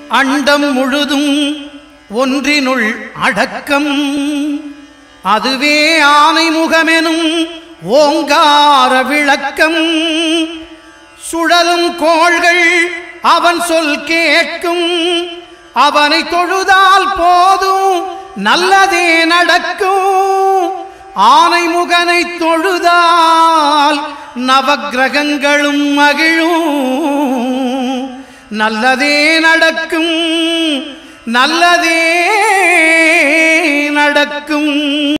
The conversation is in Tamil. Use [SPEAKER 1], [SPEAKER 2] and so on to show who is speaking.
[SPEAKER 1] அண்டம் முழுதும் ஒன்றினுள் அடக்கம் அதுவே ஆனை முகமெனும் ஓங்கார விளக்கம் சுழலும் கோள்கள் அவன் சொல் கேட்கும் அவனை தொழுதால் போதும் நல்லதே நடக்கும் ஆனை முகனை தொழுதால் நவக்கிரகங்களும் மகிழும் நல்லதே நடக்கும் நல்லதே நடக்கும்